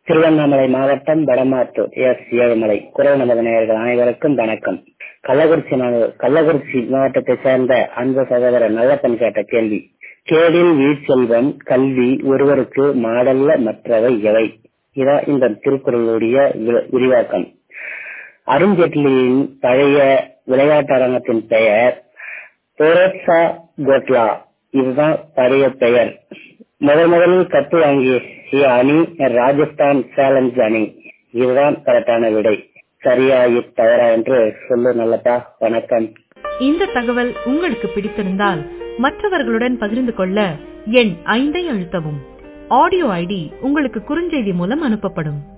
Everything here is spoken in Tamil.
திருவண்ணாமலை மாவட்டம் வடமாத்தூர் எஸ் ஏழுமலை குரல் நமது நேயர்கள் அனைவருக்கும் வணக்கம் கள்ளக்குறிச்சி மா- கள்ளக்குறிச்சி மாவட்டத்தை சேர்ந்த அன்பு சகோதரர் நல்லப்பன் கேட்ட கேள்வி கேடில் வீழ்ச்செல்வம் கல்வி ஒருவருக்கு மாடல்ல மற்றவை எவை இதான் இந்த திருக்குறளுடைய வி- விரிவாக்கம் அருண்ஜேட்லியின் பழைய விளையாட்டு அரங்கத்தின் பெயர் பெரோசா கோட்லா இதுதான் பழைய பெயர் முதல் முதலில் கப்பு வாங்கிய அணி ராஜஸ்தான் சேலஞ்ச் அணி இதுதான் கரெக்டான விடை சரியா இது தவறா என்று சொல்லு நல்லப்பா வணக்கம் இந்த தகவல் உங்களுக்கு பிடித்திருந்தால் மற்றவர்களுடன் பகிர்ந்து கொள்ள எண் ஐந்தை அழுத்தவும் ஆடியோ ஐடி உங்களுக்கு குறுஞ்செய்தி மூலம் அனுப்பப்படும்